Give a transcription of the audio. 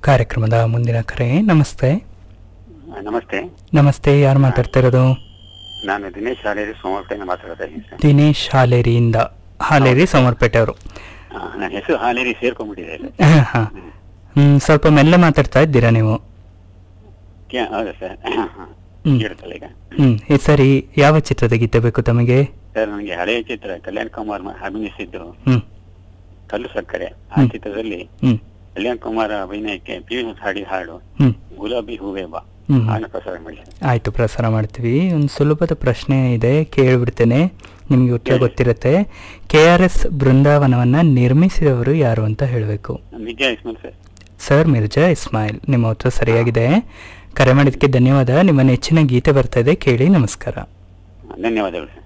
ಕಾರ್ಯಕ್ರಮದ ಮುಂದಿನ ಕರೆ ನಮಸ್ತೆ ನಮಸ್ತೆ ನಮಸ್ತೆ ಯಾರು ಮಾತಾಡ್ತಾ ಇರೋದು ನಾನು ದಿನೇಶ್ ಹಾಲೇರಿ ಸೋಮವಾರಪೇಟೆಯಿಂದ ಮಾತಾಡ್ತಾ ಇದ್ದೀನಿ ಸರ್ ದಿನೇಶ್ ಹಾಲೇರಿಯಿಂದ ಹಾಲೇರಿ ಸೋಮರ್ಪೇಟೆ ಅವರು ಆ, ನನ್ನ ಹೆಸರು ಹಾಲೇರಿ ಸೇರ್ಕೊಂಡ್ಬಿಟ್ಟಿದೆ ಇಲ್ಲಿ. ಹಾಂ ಹ್ಮ್ ಸ್ವಲ್ಪ ಮೆಲ್ಲ ಮಾತಾಡ್ತಾ ಇದ್ದೀರಾ ನೀವು ಕ್ಯಾ- ಹೌದಾ ಸರ್ ಹ್ಮ್. ಕೇಳುತ್ತಲ್ಲ ಈಗ ಹ್ಮ್ ಈ ಸರಿ ಯಾವ ಚಿತ್ರದ ಗೀತೆ ಬೇಕು ತಮಗೆ ಸರ್ ನನಗೆ ಹಳೆಯ ಚಿತ್ರ ಕಲ್ಯಾಣ್ ಕುಮಾರ್ ಮ- ಅಭಿನಯಿಸಿದ್ದು ಹ್ಮ್ ಕಲ್ಲು ಸಕ್ಕರೆ ಆ ಹ್ಮ್. ಚಿತ್ರದಲ್ಲಿ ಹ್ಮ್ ಕಲ್ಯಾಣ್ ಕುಮಾರ್ ಅಭಿನಯಕ್ಕೆ ಪಿ ವಿ ಹಾಡಿದ ಹಾಡು ಹ್ಮ್ ಗುಲಾಬಿ ಹೂವೇ ಬಾ ಹ್ಮ್. ಹಾಡನ್ನ ಪ್ರಸಾರ ಮಾಡಿ ಸರ್. ಆಯ್ತು ಪ್ರಸಾರ ಮಾಡ್ತೀವಿ ಒಂದು ಸುಲಭದ ಪ್ರಶ್ನೆ ಇದೆ ಕೇಳಿಬಿಡ್ತೇನೆ ನಿಮಗೆ ಉತ್ತರ ಹೇಳಿ. ಗೊತ್ತಿರುತ್ತೆ ಕೆ ಆರ್ ಎಸ್ ಬೃಂದಾವನವನ್ನ ನಿರ್ಮಿಸಿದವರು ಯಾರು ಅಂತ ಹೇಳಬೇಕು ನಿಜ ಇಸ್ಮಾಲ್ ಸರ್ ಸರ್ ಮಿರ್ಜಾ ಇಸ್ಮಾಯಿಲ್ ನಿಮ್ಮ ಉತ್ತರ ಸರಿಯಾಗಿದೆ ಕರೆ ಮಾಡಿದ್ದಕ್ಕೆ ಧನ್ಯವಾದ ನಿಮ್ಮ ನೆಚ್ಚಿನ ಗೀತೆ ಬರ್ತಾ ಇದೆ ಕೇಳಿ ನಮಸ್ಕಾರ ಧನ್ಯವಾದಗಳು ಸರ್